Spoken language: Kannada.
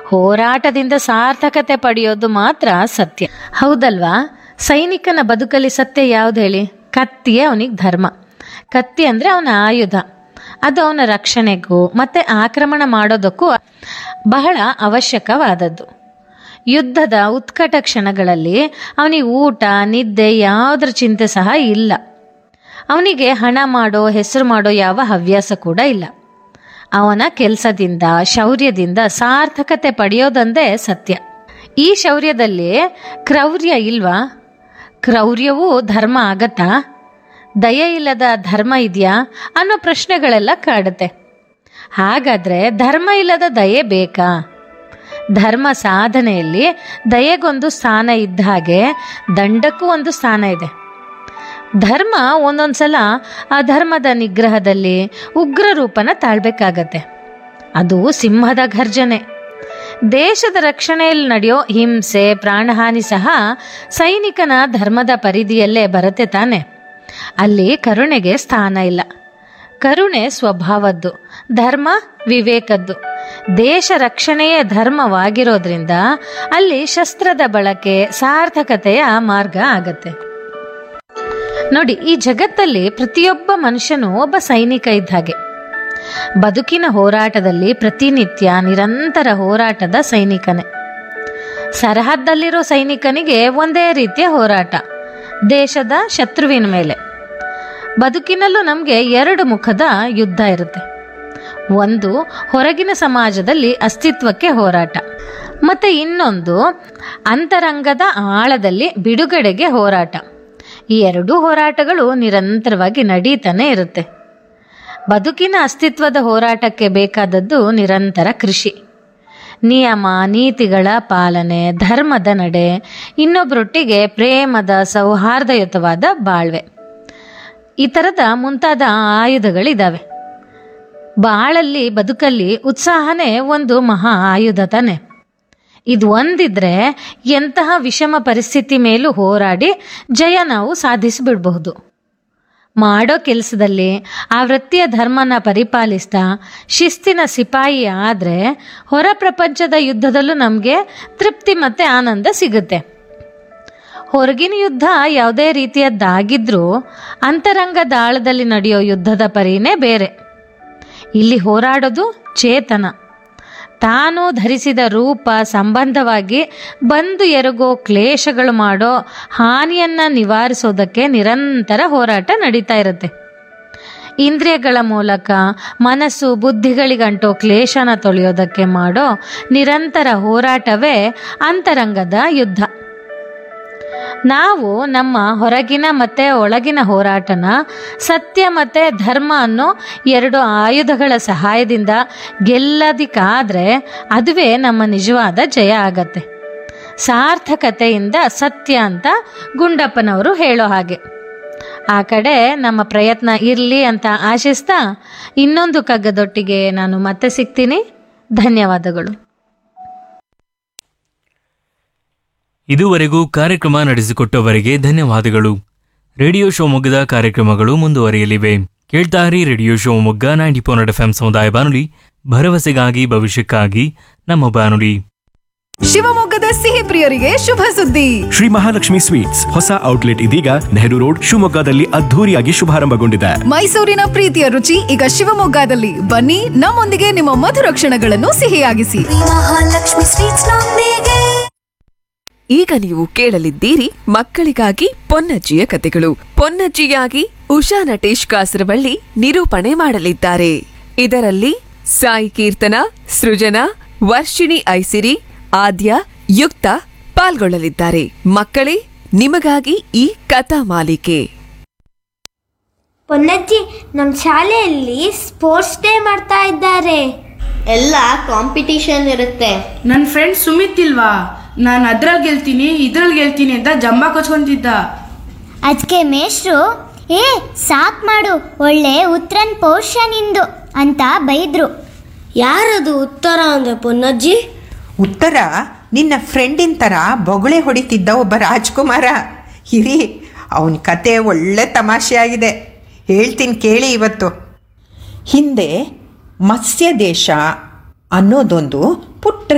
ಹೋರಾಟದಿಂದ ಸಾರ್ಥಕತೆ ಪಡೆಯೋದು ಮಾತ್ರ ಸತ್ಯ ಹೌದಲ್ವಾ ಸೈನಿಕನ ಬದುಕಲ್ಲಿ ಸತ್ಯ ಯಾವ್ದು ಹೇಳಿ ಕತ್ತಿಯೇ ಅವನಿಗೆ ಧರ್ಮ ಕತ್ತಿ ಅಂದರೆ ಅವನ ಆಯುಧ ಅದು ಅವನ ರಕ್ಷಣೆಗೂ ಮತ್ತೆ ಆಕ್ರಮಣ ಮಾಡೋದಕ್ಕೂ ಬಹಳ ಅವಶ್ಯಕವಾದದ್ದು ಯುದ್ಧದ ಉತ್ಕಟ ಕ್ಷಣಗಳಲ್ಲಿ ಅವನಿಗೆ ಊಟ ನಿದ್ದೆ ಯಾವುದ್ರ ಚಿಂತೆ ಸಹ ಇಲ್ಲ ಅವನಿಗೆ ಹಣ ಮಾಡೋ ಹೆಸರು ಮಾಡೋ ಯಾವ ಹವ್ಯಾಸ ಕೂಡ ಇಲ್ಲ ಅವನ ಕೆಲಸದಿಂದ ಶೌರ್ಯದಿಂದ ಸಾರ್ಥಕತೆ ಪಡೆಯೋದಂದೇ ಸತ್ಯ ಈ ಶೌರ್ಯದಲ್ಲಿ ಕ್ರೌರ್ಯ ಇಲ್ವಾ ಕ್ರೌರ್ಯವೂ ಧರ್ಮ ಆಗತ್ತಾ ದಯೆ ಇಲ್ಲದ ಧರ್ಮ ಇದೆಯಾ ಅನ್ನೋ ಪ್ರಶ್ನೆಗಳೆಲ್ಲ ಕಾಡುತ್ತೆ ಹಾಗಾದ್ರೆ ಧರ್ಮ ಇಲ್ಲದ ದಯೆ ಬೇಕಾ ಧರ್ಮ ಸಾಧನೆಯಲ್ಲಿ ದಯೆಗೊಂದು ಸ್ಥಾನ ಇದ್ದ ಹಾಗೆ ದಂಡಕ್ಕೂ ಒಂದು ಸ್ಥಾನ ಇದೆ ಧರ್ಮ ಒಂದೊಂದ್ಸಲ ಆ ಧರ್ಮದ ನಿಗ್ರಹದಲ್ಲಿ ಉಗ್ರ ರೂಪನ ತಾಳ್ಬೇಕಾಗತ್ತೆ ಅದು ಸಿಂಹದ ಘರ್ಜನೆ ದೇಶದ ರಕ್ಷಣೆಯಲ್ಲಿ ನಡೆಯೋ ಹಿಂಸೆ ಪ್ರಾಣಹಾನಿ ಸಹ ಸೈನಿಕನ ಧರ್ಮದ ಪರಿಧಿಯಲ್ಲೇ ಬರುತ್ತೆ ತಾನೆ ಅಲ್ಲಿ ಕರುಣೆಗೆ ಸ್ಥಾನ ಇಲ್ಲ ಕರುಣೆ ಸ್ವಭಾವದ್ದು ಧರ್ಮ ವಿವೇಕದ್ದು ದೇಶ ರಕ್ಷಣೆಯೇ ಧರ್ಮವಾಗಿರೋದ್ರಿಂದ ಅಲ್ಲಿ ಶಸ್ತ್ರದ ಬಳಕೆ ಸಾರ್ಥಕತೆಯ ಮಾರ್ಗ ಆಗತ್ತೆ ನೋಡಿ ಈ ಜಗತ್ತಲ್ಲಿ ಪ್ರತಿಯೊಬ್ಬ ಮನುಷ್ಯನು ಒಬ್ಬ ಸೈನಿಕ ಇದ್ದ ಹಾಗೆ ಬದುಕಿನ ಹೋರಾಟದಲ್ಲಿ ಪ್ರತಿನಿತ್ಯ ನಿರಂತರ ಹೋರಾಟದ ಸೈನಿಕನೇ ಸರಹದ್ದಲ್ಲಿರೋ ಸೈನಿಕನಿಗೆ ಒಂದೇ ರೀತಿಯ ಹೋರಾಟ ದೇಶದ ಶತ್ರುವಿನ ಮೇಲೆ ಬದುಕಿನಲ್ಲೂ ನಮಗೆ ಎರಡು ಮುಖದ ಯುದ್ಧ ಇರುತ್ತೆ ಒಂದು ಹೊರಗಿನ ಸಮಾಜದಲ್ಲಿ ಅಸ್ತಿತ್ವಕ್ಕೆ ಹೋರಾಟ ಮತ್ತೆ ಇನ್ನೊಂದು ಅಂತರಂಗದ ಆಳದಲ್ಲಿ ಬಿಡುಗಡೆಗೆ ಹೋರಾಟ ಈ ಎರಡೂ ಹೋರಾಟಗಳು ನಿರಂತರವಾಗಿ ನಡೀತಾನೆ ಇರುತ್ತೆ ಬದುಕಿನ ಅಸ್ತಿತ್ವದ ಹೋರಾಟಕ್ಕೆ ಬೇಕಾದದ್ದು ನಿರಂತರ ಕೃಷಿ ನಿಯಮ ನೀತಿಗಳ ಪಾಲನೆ ಧರ್ಮದ ನಡೆ ಇನ್ನೊಬ್ಬರೊಟ್ಟಿಗೆ ಪ್ರೇಮದ ಸೌಹಾರ್ದಯುತವಾದ ಬಾಳ್ವೆ ಈ ಥರದ ಮುಂತಾದ ಆಯುಧಗಳಿದ್ದಾವೆ ಬಾಳಲ್ಲಿ ಬದುಕಲ್ಲಿ ಉತ್ಸಾಹನೇ ಒಂದು ಮಹಾ ಆಯುಧ ತಾನೆ ಇದು ಒಂದಿದ್ರೆ ಎಂತಹ ವಿಷಮ ಪರಿಸ್ಥಿತಿ ಮೇಲೂ ಹೋರಾಡಿ ಜಯ ನಾವು ಸಾಧಿಸಿಬಿಡಬಹುದು ಮಾಡೋ ಕೆಲಸದಲ್ಲಿ ಆ ವೃತ್ತಿಯ ಧರ್ಮನ ಪರಿಪಾಲಿಸ್ತಾ ಶಿಸ್ತಿನ ಸಿಪಾಯಿ ಆದರೆ ಹೊರ ಪ್ರಪಂಚದ ಯುದ್ಧದಲ್ಲೂ ನಮಗೆ ತೃಪ್ತಿ ಮತ್ತು ಆನಂದ ಸಿಗುತ್ತೆ ಹೊರಗಿನ ಯುದ್ಧ ಯಾವುದೇ ರೀತಿಯದ್ದಾಗಿದ್ರೂ ಅಂತರಂಗ ದಾಳದಲ್ಲಿ ನಡೆಯೋ ಯುದ್ಧದ ಪರಿನೇ ಬೇರೆ ಇಲ್ಲಿ ಹೋರಾಡೋದು ಚೇತನ ತಾನು ಧರಿಸಿದ ರೂಪ ಸಂಬಂಧವಾಗಿ ಬಂದು ಎರಗೋ ಕ್ಲೇಶಗಳು ಮಾಡೋ ಹಾನಿಯನ್ನ ನಿವಾರಿಸೋದಕ್ಕೆ ನಿರಂತರ ಹೋರಾಟ ನಡೀತಾ ಇರುತ್ತೆ ಇಂದ್ರಿಯಗಳ ಮೂಲಕ ಮನಸ್ಸು ಬುದ್ಧಿಗಳಿಗಂಟೋ ಕ್ಲೇಶನ ತೊಳೆಯೋದಕ್ಕೆ ಮಾಡೋ ನಿರಂತರ ಹೋರಾಟವೇ ಅಂತರಂಗದ ಯುದ್ಧ ನಾವು ನಮ್ಮ ಹೊರಗಿನ ಮತ್ತೆ ಒಳಗಿನ ಹೋರಾಟನ ಸತ್ಯ ಮತ್ತೆ ಧರ್ಮ ಅನ್ನೋ ಎರಡು ಆಯುಧಗಳ ಸಹಾಯದಿಂದ ಗೆಲ್ಲದಿಕ್ಕಾದ್ರೆ ಅದುವೇ ನಮ್ಮ ನಿಜವಾದ ಜಯ ಆಗತ್ತೆ ಸಾರ್ಥಕತೆಯಿಂದ ಸತ್ಯ ಅಂತ ಗುಂಡಪ್ಪನವರು ಹೇಳೋ ಹಾಗೆ ಆ ಕಡೆ ನಮ್ಮ ಪ್ರಯತ್ನ ಇರಲಿ ಅಂತ ಆಶಿಸ್ತಾ ಇನ್ನೊಂದು ಕಗ್ಗದೊಟ್ಟಿಗೆ ನಾನು ಮತ್ತೆ ಸಿಗ್ತೀನಿ ಧನ್ಯವಾದಗಳು ಇದುವರೆಗೂ ಕಾರ್ಯಕ್ರಮ ನಡೆಸಿಕೊಟ್ಟವರಿಗೆ ಧನ್ಯವಾದಗಳು ರೇಡಿಯೋ ಶಿವಮೊಗ್ಗದ ಕಾರ್ಯಕ್ರಮಗಳು ಮುಂದುವರಿಯಲಿವೆ ಕೇಳ್ತಾರಿ radio Shivamogga ninety point F ಸಮುದಾಯ ಬಾನುಲಿ ಭರವಸೆಗಾಗಿ ಭವಿಷ್ಯಕ್ಕಾಗಿ ನಮ್ಮ ಬಾನುಲಿ ಶಿವಮೊಗ್ಗದ ಸಿಹಿ ಪ್ರಿಯರಿಗೆ ಶುಭ ಸುದ್ದಿ ಶ್ರೀ ಮಹಾಲಕ್ಷ್ಮಿ ಸ್ವೀಟ್ಸ್ ಹೊಸ ಔಟ್ಲೆಟ್ ಇದೀಗ ನೆಹರು ರೋಡ್ ಶಿವಮೊಗ್ಗದಲ್ಲಿ ಅದ್ಧೂರಿಯಾಗಿ ಶುಭಾರಂಭಗೊಂಡಿದೆ ಮೈಸೂರಿನ ಪ್ರೀತಿಯ ರುಚಿ ಈಗ ಶಿವಮೊಗ್ಗದಲ್ಲಿ ಬನ್ನಿ ನಮ್ಮೊಂದಿಗೆ ನಿಮ್ಮ ಮಧುರ ಕ್ಷಣಗಳನ್ನು ಸಿಹಿಯಾಗಿಸಿ ಮಹಾಲಕ್ಷ್ಮಿ ಸ್ವೀಟ್ಸ್ ನೊಂದಿಗೆ ಈಗ ನೀವು ಕೇಳಲಿದ್ದೀರಿ ಮಕ್ಕಳಿಗಾಗಿ ಪೊನ್ನಜ್ಜಿಯ ಕತೆಗಳು ಪೊನ್ನಜ್ಜಿಯಾಗಿ ಉಷಾ ನಟೇಶ್ ಕಾಸರವಳ್ಳಿ ನಿರೂಪಣೆ ಮಾಡಲಿದ್ದಾರೆ ಇದರಲ್ಲಿ ಸಾಯಿ ಕೀರ್ತನ ಸೃಜನಾ ವರ್ಷಿಣಿ ಐಸಿರಿ ಆದ್ಯ ಯುಕ್ತ ಪಾಲ್ಗೊಳ್ಳಲಿದ್ದಾರೆ ಮಕ್ಕಳೇ ನಿಮಗಾಗಿ ಈ ಕಥಾ ಮಾಲಿಕೆ ಪೊನ್ನಜ್ಜಿ ನಮ್ಮ ಶಾಲೆಯಲ್ಲಿ ಸ್ಪೋರ್ಟ್ಸ್ ಡೇ ಮಾಡ್ತಾ ಇದ್ದಾರೆ ಎಲ್ಲ ಕಾಂಪಿಟಿಷನ್ ಇರುತ್ತೆ ನನ್ನ ಫ್ರೆಂಡ್ ಸುಮಿತ್ ಇಲ್ವಾ ನಾನು ಅದ್ರಲ್ಲಿ ಗೆಲ್ತೀನಿ ಇದ್ರಲ್ಲಿ ಗೆಲ್ತೀನಿ ಅಂತ ಜಂಬ ಕೊಚ್ಕೊಂತಿದ್ದ ಅದಕ್ಕೆ ಮೇಷ್ರು ಏ ಸಾಕ್ ಮಾಡು ಒಳ್ಳೆ ಉತ್ತರನ್ ಪೋರ್ಷನ್ ಇಂದು ಅಂತ ಬೈದ್ರು ಯಾರದು ಉತ್ತರ ಅಂದ್ರೆ ಪೊನ್ನಜ್ಜಿ ಉತ್ತರ ನಿನ್ನ ಫ್ರೆಂಡಿನ ಥರ ಬೊಗಳೆ ಹೊಡಿತಿದ್ದ ಒಬ್ಬ ರಾಜ್ಕುಮಾರ ಇರಿ ಅವನ ಕತೆ ಒಳ್ಳೆ ತಮಾಷೆಯಾಗಿದೆ ಹೇಳ್ತೀನಿ ಕೇಳಿ ಇವತ್ತು ಹಿಂದೆ ಮತ್ಸ್ಯ ದೇಶ ಅನ್ನೋದೊಂದು ಪುಟ್ಟ